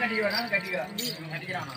கட்டிக்க வேணாலும் கட்டிக்க கட்டிக்கிறானா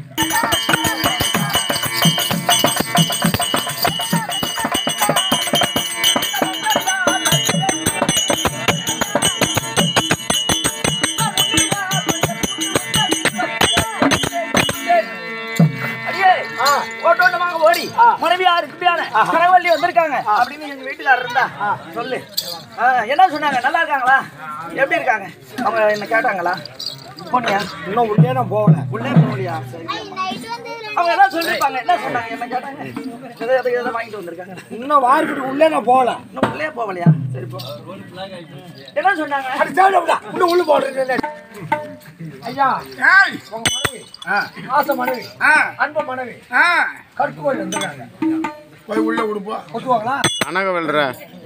அடியே ஓட்டோட்டமாக ஓடி மனைவியா இருக்குப்பியான கரவள்ளி வந்திருக்காங்க அப்படின்னு எங்க வீட்டுக்காரர் இருந்தா சொல்லு ஆ, என்ன சொன்னாங்க நல்லா இருக்காங்களா எப்படி இருக்காங்க அவங்க என்ன கேட்டாங்களா போனியா இன்னும் உள்ளே நான் போகல உள்ளே போகலையா சரி அவங்க என்ன சொல்லிருப்பாங்க என்ன சொன்னாங்க என்ன கேட்டாங்க எதை எதை எதை வாங்கிட்டு வந்திருக்காங்க இன்னும் வார்க்கிட்டு உள்ளே நான் போகல இன்னும் உள்ளே போகலையா சரி போ என்ன சொன்னாங்க அடி சாப்பிடா இன்னும் உள்ள போடுறேன் ஐயா ஏய், உங்க மனைவி ஆ, ஆசை மனைவி ஆ, அன்பு மனைவி ஆ. கருப்பு கோயில் வந்துருக்காங்க போய் உள்ள கொடுப்போம் கொத்துவாங்களா கனக வெல்ற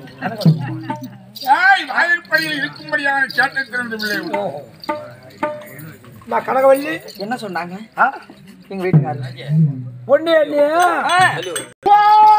ஏய் வாயிற்படியில் இருக்கும்படியான சேட்டை திறந்து பிள்ளை விடு. ஓஹோ நான் கனகவல்லி என்ன சொன்னாங்க எங்க வீட்டுக்காரர் பொண்ணு இல்லையா ஆ.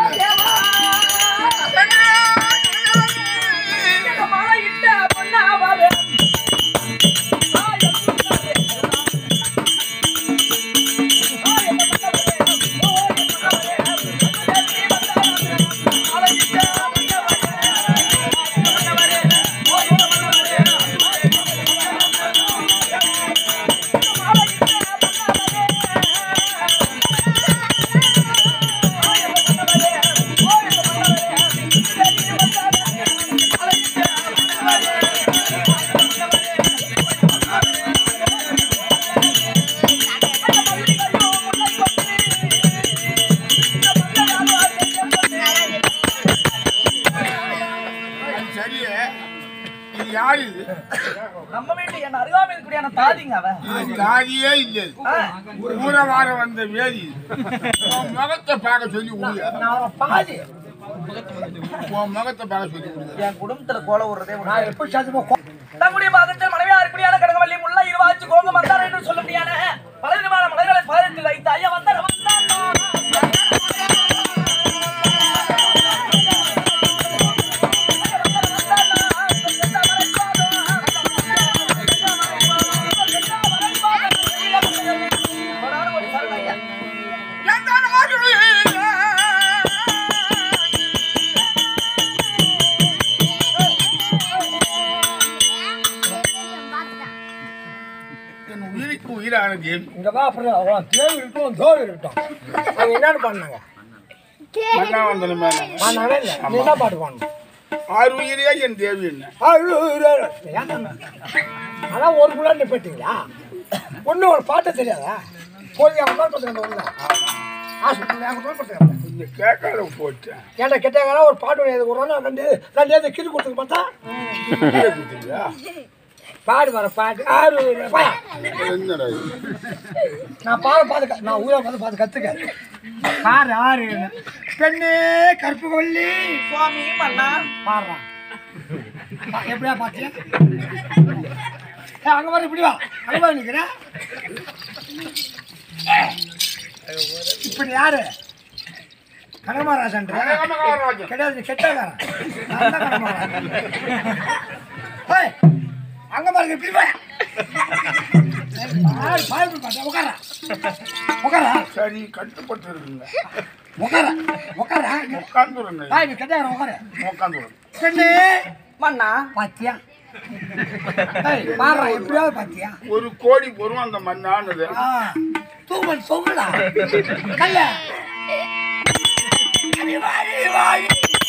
அது சரியே இது யாரு இது நம்ம வீட்டு என்ன அருகாமையில் இருக்கக்கூடிய தாதிங்க அவன் இது தாதியே இல்லை இது. ஊர வார வந்த வேதி உன் முகத்தை பார்க்க சொல்லி ஊய நான் பாதி உன் முகத்தை பார்க்க சொல்லி ஊய என் குடும்பத்துல கோல விடுறதே ஒரு நான் எப்போ சாத்தியமா தங்களுடைய மாதத்தில் மனைவியா இருக்கக்கூடிய கடகவல்லி முல்லை இருவாச்சு கோங்க மந்தார என்று சொல்ல முடியாத பல விதமான மலர்களை பலரிட்டு வைத்த ஐயா வந்தார என் உயிருக்கு உயிரான தேவி இங்க வா அப்புறம் அவன் தேவை இருக்கட்டும் தோல் இருக்கட்டும் அவங்க என்னன்னு பண்ணாங்க மன்னாவந்தன மேல பண்ணாங்க இல்ல நீ என்ன பாட்டு பாடணும் ஆறு உயிரே என் தேவி என்ன அதான் ஒரு குள்ள நிப்பட்டீங்களா ஒண்ணு ஒரு பாட்டு தெரியாதா போய் அவன் தான் பார்த்துக்கணும் ஒண்ணு ஹாஸ்பிட்டல் அவன் தான் பார்த்துக்கணும் இந்த கேட்காத போட்டேன் ஏன்டா கெட்டாங்கன்னா ஒரு பாட்டு எழுதி கொடுறோன்னா ரெண்டு ரெண்டு எழுதி கிரி கொடுத்துக்க பார்த்தா கேக்குதுங்களா? பாடு வர பாட்டு ஆறு பாயா என்னடா இது? நான் பாட பார்த்து நான் ஊரை பார்த்து பார்த்து கற்றுக்க ஆறு ஆறு பெண்ணே கருப்பு கொல்லி சுவாமி மன்னா பாடுறான் பா- எப்படியா பாத்தியா அங்க பாரு இப்படி வா அங்க பாரு நிக்கிறேன் இப்படி யாரு கனகமராஜன் கனகமகாராஜன். கிடையாது நீ கெட்டகாரன் நான் தான் கனகமராஜன். ஏய், அங்க பாருங்க இப்படி வா ஆள் பாய்ப்பு பார்த்தா உட்காரா உட்காரா சரி கட்டுப்பட்டு இருக்குங்க உட்காரா உட்காரா உட்காந்துருங்க ஆய் நீ கெட்டகாரன் உட்கார உட்காந்துருங்க பெண்ணே மன்னா பாத்தியா ஏய் பாடுறா எப்படியாவது பாத்தியா ஒரு கோடி பொருள் அந்த மண்ணானது ஆ தூமல் சொல்லுடா கல்ல அடி வாடி வாடி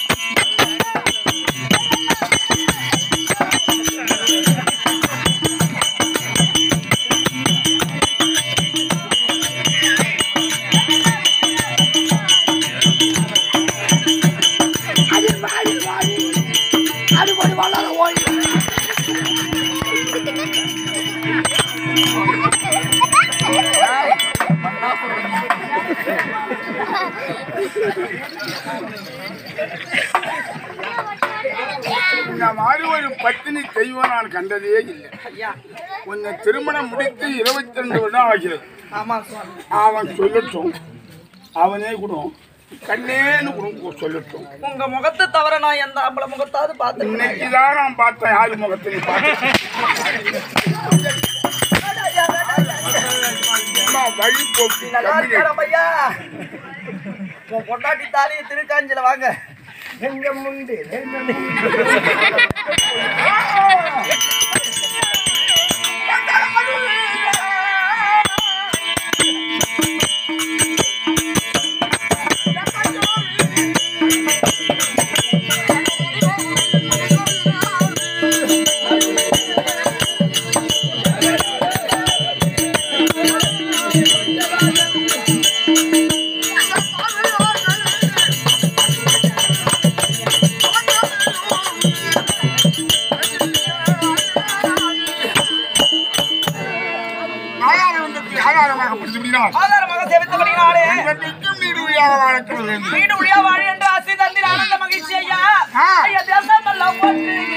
அடி வாடி வாடி அடி வாடி வல்லாத ஓடி இந்த மாதிரி ஒரு பத்தினி தெய்வம் நான் கண்டதே இல்லை ஐயா உன்னை திருமணம் முடித்து இருபத்தி ரெண்டு வருடம் ஆகிறது ஆமா சுவாமி அவன் சொல்லட்டும் அவனே கூட கண்ணேன்னு கூட சொல்லட்டும் உங்க முகத்தை தவிர நான் எந்த ஆம்பளை முகத்தாவது பார்த்து இன்னைக்கு தான் நான் பார்த்தேன் யாரு முகத்தை நீ பார்த்தேன் வழிபோக்கு நல்லா கம்யூனிஸ்ட். இருக்காரம் ஐயா உன் பொண்டாட்டி தாலியை திருக்காஞ்சில வாங்க எங்க முண்டு எங்க முண்டு நாடாளுமன்றத்தை ஆதாரமாக பிடித்துவிடினார் ஆதாரமாக சேவித்தபடினாலே என்றைக்கும் நீடுவியாக வாழக்கிறது வீடு உடைய வாழி என்று ஆசை தந்திர ஆனந்த மகிழ்ச்சி ஐயா ஆ. ஐயா தேசம் எல்லாம் போற்றி